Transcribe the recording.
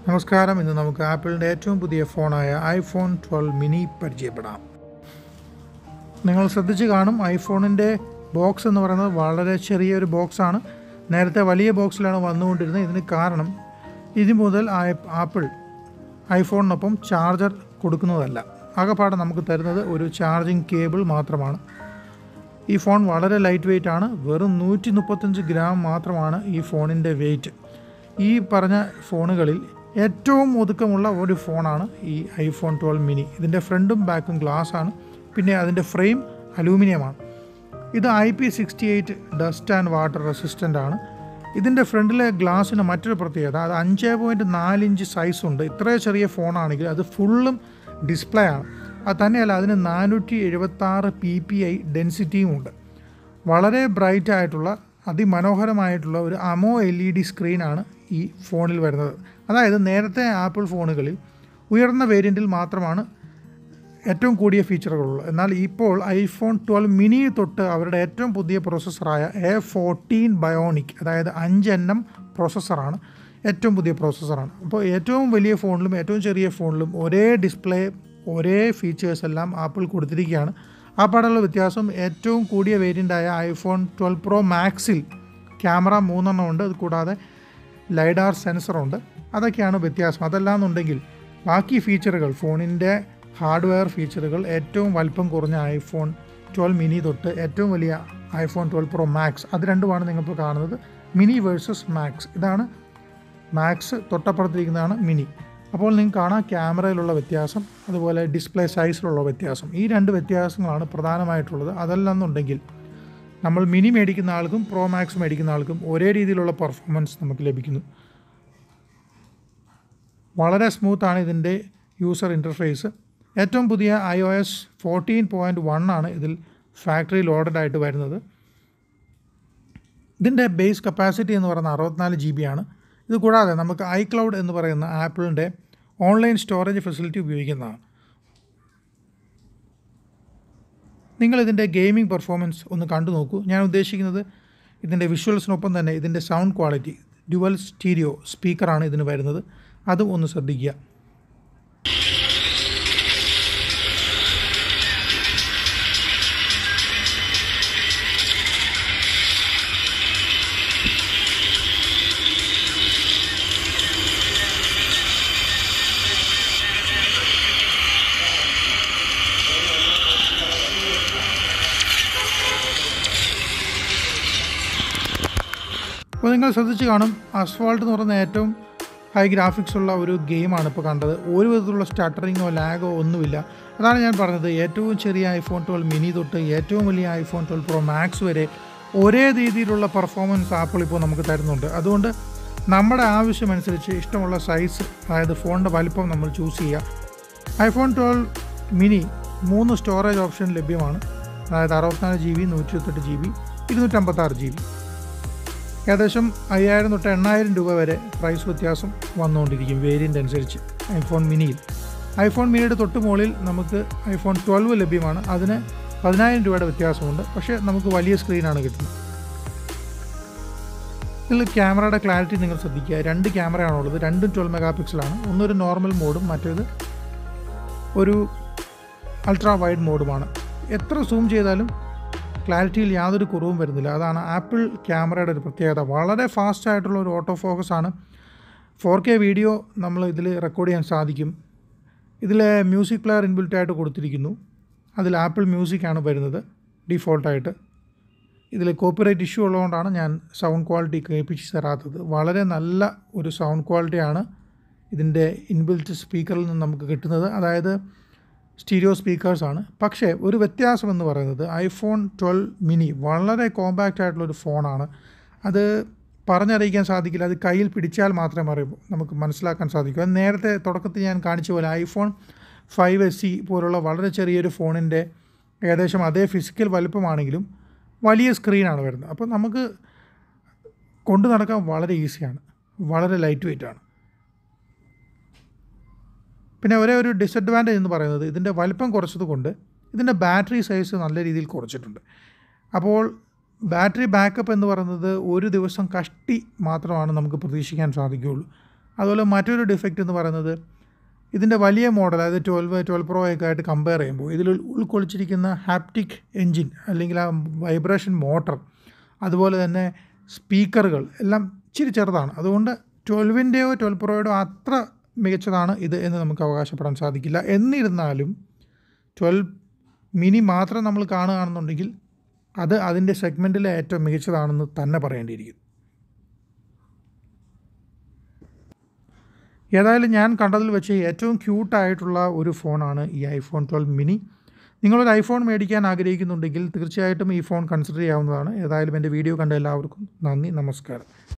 നമസ്കാരം ഇന്ന് നമുക്ക് ആപ്പിളിൻ്റെ ഏറ്റവും പുതിയ ഫോണായ ഐഫോൺ ട്വൽവ് മിനി പരിചയപ്പെടാം നിങ്ങൾ ശ്രദ്ധിച്ച് കാണും ഐഫോണിൻ്റെ ബോക്സ് എന്ന് പറയുന്നത് വളരെ ചെറിയൊരു ബോക്സാണ് നേരത്തെ വലിയ ബോക്സിലാണ് വന്നുകൊണ്ടിരുന്നത് ഇതിന് കാരണം ഇനി മുതൽ ആ- ആപ്പിൾ ഐഫോണിനൊപ്പം ചാർജർ കൊടുക്കുന്നതല്ല ആകെപ്പാടെ നമുക്ക് തരുന്നത് ഒരു ചാർജിങ് കേബിൾ മാത്രമാണ് ഈ ഫോൺ വളരെ ലൈറ്റ് വെയിറ്റ് ആണ് വെറും നൂറ്റി മുപ്പത്തഞ്ച് ഗ്രാം മാത്രമാണ് ഈ ഫോണിൻ്റെ വെയിറ്റ് ഈ പറഞ്ഞ ഫോണുകളിൽ ഏറ്റവും ഒതുക്കമുള്ള ഒരു ഫോണാണ് ഈ ഐഫോൺ ട്വൽവ് മിനി ഇതിൻ്റെ ഫ്രണ്ടും ബാക്കും ഗ്ലാസ് ആണ് പിന്നെ അതിൻ്റെ ഫ്രെയിം അലൂമിനിയമാണ് ഇത് I P sixty eight dust and water resistant ആണ് ഇതിൻ്റെ ഫ്രണ്ടിലെ ഗ്ലാസ്സിന് മറ്റൊരു പ്രത്യേകത അത് അഞ്ച് പോയിൻറ്റ് നാല് ഇഞ്ച് സൈസ് ഉണ്ട് ഇത്രയും ചെറിയ ഫോണാണെങ്കിൽ അത് ഫുള്ളും ഡിസ്പ്ലേ ആണ് അത് തന്നെയല്ല അതിന് നാനൂറ്റി എഴുപത്താറ് പി പി ഐ ഡെൻസിറ്റിയും ഉണ്ട് വളരെ ബ്രൈറ്റ് ആയിട്ടുള്ള അതിമനോഹരമായിട്ടുള്ള ഒരു അമോ എൽ ഇ ഡി സ്ക്രീനാണ് ഈ ഫോണിൽ വരുന്നത് അതായത് നേരത്തെ ആപ്പിൾ ഫോണുകളിൽ ഉയർന്ന വേരിയൻറ്റിൽ മാത്രമാണ് ഏറ്റവും കൂടിയ ഫീച്ചറുകളുള്ളൂ എന്നാൽ ഇപ്പോൾ ഐഫോൺ ട്വൽവ് മിനി തൊട്ട് അവരുടെ ഏറ്റവും പുതിയ പ്രോസസ്സറായ എ ഫോർട്ടീൻ ബയോണിക് അതായത് അഞ്ച് എൻ എം പ്രോസസ്സറാണ് ഏറ്റവും പുതിയ പ്രോസസ്സറാണ് അപ്പോൾ ഏറ്റവും വലിയ ഫോണിലും ഏറ്റവും ചെറിയ ഫോണിലും ഒരേ ഡിസ്പ്ലേ ഒരേ ഫീച്ചേഴ്സ് എല്ലാം ആപ്പിൾ കൊടുത്തിരിക്കുകയാണ് ആ പാടുള്ള വ്യത്യാസം ഏറ്റവും കൂടിയ വേരിയൻ്റായ ഐഫോൺ ട്വൽവ് പ്രോ മാക്സിൽ ക്യാമറ മൂന്നെണ്ണം ഉണ്ട് അത് കൂടാതെ ലൈഡാർ സെൻസറുണ്ട് അതൊക്കെയാണ് വ്യത്യാസം അതല്ലാന്നുണ്ടെങ്കിൽ ബാക്കി ഫീച്ചറുകൾ ഫോണിൻ്റെ ഹാർഡ്വെയർ ഫീച്ചറുകൾ ഏറ്റവും വലിപ്പം കുറഞ്ഞ ഐഫോൺ ട്വൽവ് മിനി തൊട്ട് ഏറ്റവും വലിയ ഐഫോൺ ട്വൽവ് പ്രോ മാക്സ് അത് രണ്ടുമാണ് നിങ്ങളിപ്പോൾ കാണുന്നത് മിനി വേഴ്സസ് മാക്സ് ഇതാണ് മാക്സ് തൊട്ടപ്പുറത്തിരിക്കുന്നതാണ് മിനി അപ്പോൾ നിങ്ങൾക്ക് കാണാം ക്യാമറയിലുള്ള വ്യത്യാസം അതുപോലെ ഡിസ്പ്ലേ സൈസിലുള്ള വ്യത്യാസം ഈ രണ്ട് വ്യത്യാസങ്ങളാണ് പ്രധാനമായിട്ടുള്ളത് അതല്ലെന്നുണ്ടെങ്കിൽ നമ്മൾ മിനി മേടിക്കുന്ന ആൾക്കും പ്രോ മാക്സ് മേടിക്കുന്ന ആൾക്കും ഒരേ രീതിയിലുള്ള പെർഫോമൻസ് നമുക്ക് ലഭിക്കുന്നു വളരെ സ്മൂത്താണ് ഇതിൻ്റെ യൂസർ ഇൻ്റർഫേസ് ഏറ്റവും പുതിയ I O S fourteen point one ആണ് ഇതിൽ ഫാക്ടറി ലോഡഡ് ആയിട്ട് വരുന്നത് ഇതിൻ്റെ ബേസ് കപ്പാസിറ്റി എന്ന് പറയുന്നത് അറുപത്തിനാല് ജി ബി ആണ് ഇത് കൂടാതെ നമുക്ക് ഐക്ലൗഡ് എന്ന് പറയുന്ന ആപ്പിളിൻ്റെ ഓൺലൈൻ സ്റ്റോറേജ് ഫെസിലിറ്റി ഉപയോഗിക്കുന്നതാണ് നിങ്ങൾ ഇതിൻ്റെ ഗെയിമിംഗ് പെർഫോമൻസ് ഒന്ന് കണ്ടു നോക്കൂ ഞാൻ ഉദ്ദേശിക്കുന്നത് ഇതിൻ്റെ വിഷ്വൽസിനൊപ്പം തന്നെ ഇതിൻ്റെ സൗണ്ട് ക്വാളിറ്റി ഡ്യുവൽ സ്റ്റീരിയോ സ്പീക്കറാണ് ഇതിന് വരുന്നത് അതും ഒന്ന് ശ്രദ്ധിക്കുക അപ്പോൾ നിങ്ങൾ ശ്രദ്ധിച്ച് കാണും അസ്ഫാൾട്ട് എന്ന് പറയുന്ന ഏറ്റവും ഹൈ ഗ്രാഫിക്സ് ഉള്ള ഒരു ഗെയിമാണ് ഇപ്പോൾ കണ്ടത് ഒരു വിധത്തിലുള്ള സ്റ്റട്ടറിങ്ങോ ലാഗോ ഒന്നുമില്ല അതാണ് ഞാൻ പറഞ്ഞത് ഏറ്റവും ചെറിയ ഐഫോൺ ട്വൽവ് മിനി തൊട്ട് ഏറ്റവും വലിയ ഐഫോൺ ട്വൽവ് പ്രോ മാക്സ് വരെ ഒരേ രീതിയിലുള്ള പെർഫോമൻസ് ആപ്പിൾ ഇപ്പോൾ നമുക്ക് തരുന്നുണ്ട് അതുകൊണ്ട് നമ്മുടെ ആവശ്യമനുസരിച്ച് ഇഷ്ടമുള്ള സൈസ് അതായത് ഫോണിൻ്റെ വലിപ്പം നമ്മൾ ചൂസ് ചെയ്യുക ഐഫോൺ ട്വൽവ് മിനി മൂന്ന് സ്റ്റോറേജ് ഓപ്ഷൻ ലഭ്യമാണ് അതായത് അറുപത്തിനാല് ജി ബി നൂറ്റി ഇരുപത്തെട്ട് ജി ബി ഇരുന്നൂറ്റമ്പത്താറ് ജി ബി ഏകദേശം അയ്യായിരം തൊട്ട് എണ്ണായിരം രൂപ വരെ പ്രൈസ് വ്യത്യാസം വന്നുകൊണ്ടിരിക്കും വേരിയൻ്റ് അനുസരിച്ച് ഐഫോൺ മിനിയിൽ ഐഫോൺ മിനിയുടെ തൊട്ട് മുകളിൽ നമുക്ക് ഐഫോൺ ട്വൽവ് ലഭ്യമാണ് അതിന് പതിനായിരം രൂപയുടെ വ്യത്യാസമുണ്ട് പക്ഷേ നമുക്ക് വലിയ സ്ക്രീനാണ് കിട്ടുന്നത് ഇതിൽ ക്യാമറയുടെ ക്ലാരിറ്റി നിങ്ങൾ ശ്രദ്ധിക്കുക രണ്ട് ക്യാമറയാണുള്ളത് രണ്ടും ട്വൽവ് മെഗാ പിക്സലാണ് ഒന്നൊരു നോർമൽ മോഡും മറ്റേത് ഒരു അൾട്രാ വൈഡ് മോഡുമാണ് എത്ര സൂം ചെയ്താലും ക്ലാരിറ്റിയിൽ യാതൊരു കുറവും വരുന്നില്ല അതാണ് ആപ്പിൾ ക്യാമറയുടെ ഒരു പ്രത്യേകത വളരെ ഫാസ്റ്റ് ആയിട്ടുള്ള ഒരു ഓട്ടോ ഫോക്കസ് ആണ് ഫോർ കെ വീഡിയോ നമ്മൾ ഇതിൽ റെക്കോർഡ് ചെയ്യാൻ സാധിക്കും ഇതിൽ മ്യൂസിക് പ്ലെയർ ഇൻബിൽറ്റ് ആയിട്ട് കൊടുത്തിരിക്കുന്നു അതിൽ ആപ്പിൾ മ്യൂസിക്കാണ് വരുന്നത് ഡിഫോൾട്ടായിട്ട് ഇതിൽ കോപ്പിറൈറ്റ് ഇഷ്യൂ ഉള്ളതുകൊണ്ടാണ് ഞാൻ സൗണ്ട് ക്വാളിറ്റി കേൾപ്പിച്ച് തരാത്തത് വളരെ നല്ല ഒരു സൗണ്ട് ക്വാളിറ്റിയാണ് ഇതിൻ്റെ ഇൻബിൽറ്റ് സ്പീക്കറിൽ നിന്ന് നമുക്ക് കിട്ടുന്നത് അതായത് സ്റ്റീരിയോ സ്പീക്കേഴ്സാണ് പക്ഷേ ഒരു വ്യത്യാസം എന്ന് പറയുന്നത് ഐഫോൺ ട്വൽവ് മിനി വളരെ കോമ്പാക്റ്റ് ആയിട്ടുള്ളൊരു ഫോണാണ് അത് പറഞ്ഞറിയിക്കാൻ സാധിക്കില്ല അത് കയ്യിൽ പിടിച്ചാൽ മാത്രമേ അറിയൂ നമുക്ക് മനസ്സിലാക്കാൻ സാധിക്കൂ അത് നേരത്തെ തുടക്കത്തിൽ ഞാൻ കാണിച്ച പോലെ ഐഫോൺ ഫൈവ് എസ് സി പോലുള്ള വളരെ ചെറിയൊരു ഫോണിൻ്റെ ഏകദേശം അതേ ഫിസിക്കൽ വലുപ്പമാണെങ്കിലും വലിയ സ്ക്രീനാണ് വരുന്നത് അപ്പോൾ നമുക്ക് കൊണ്ടു നടക്കാൻ വളരെ ഈസിയാണ് വളരെ ലൈറ്റ് വെയിറ്റ് ആണ് പിന്നെ ഒരേ ഒരു ഡിസഡ്വാൻറ്റേജ് എന്ന് പറയുന്നത് ഇതിൻ്റെ വലിപ്പം കുറച്ചത് കൊണ്ട് ഇതിൻ്റെ ബാറ്ററി സൈസ് നല്ല രീതിയിൽ കുറച്ചിട്ടുണ്ട് അപ്പോൾ ബാറ്ററി ബാക്കപ്പ് എന്ന് പറയുന്നത് ഒരു ദിവസം കഷ്ടി മാത്രമാണ് നമുക്ക് പ്രതീക്ഷിക്കാൻ സാധിക്കുകയുള്ളൂ അതുപോലെ മറ്റൊരു ഡിഫക്റ്റ് എന്ന് പറയുന്നത് ഇതിൻ്റെ വലിയ മോഡൽ അതായത് ട്വൽവ് ട്വൽവ് പ്രോ ഒക്കെ ആയിട്ട് കമ്പയർ ചെയ്യുമ്പോൾ ഇതിൽ ഉൾക്കൊള്ളിച്ചിരിക്കുന്ന ഹാപ്റ്റിക് എൻജിൻ അല്ലെങ്കിൽ ആ വൈബ്രേഷൻ മോട്ടർ അതുപോലെ തന്നെ സ്പീക്കറുകൾ എല്ലാം ഇച്ചിരി ചെറുതാണ് അതുകൊണ്ട് ട്വൽവിൻ്റെയോ ട്വൽവ് പ്രോയുടെയോ അത്ര മികച്ചതാണ് ഇത് എന്ന് നമുക്ക് അവകാശപ്പെടാൻ സാധിക്കില്ല എന്നിരുന്നാലും ട്വൽവ് മിനി മാത്രം നമ്മൾ കാണുകയാണെന്നുണ്ടെങ്കിൽ അത് അതിൻ്റെ സെഗ്മെൻറ്റിലെ ഏറ്റവും മികച്ചതാണെന്ന് തന്നെ പറയേണ്ടിയിരിക്കുന്നു ഏതായാലും ഞാൻ കണ്ടതിൽ വെച്ച് ഏറ്റവും ക്യൂട്ടായിട്ടുള്ള ഒരു ഫോണാണ് ഈ ഐഫോൺ ട്വൽവ് മിനി നിങ്ങളൊരു ഐഫോൺ മേടിക്കാൻ ആഗ്രഹിക്കുന്നുണ്ടെങ്കിൽ തീർച്ചയായിട്ടും ഈ ഫോൺ കൺസിഡർ ചെയ്യാവുന്നതാണ് ഏതായാലും എൻ്റെ വീഡിയോ കണ്ട എല്ലാവർക്കും നന്ദി നമസ്കാരം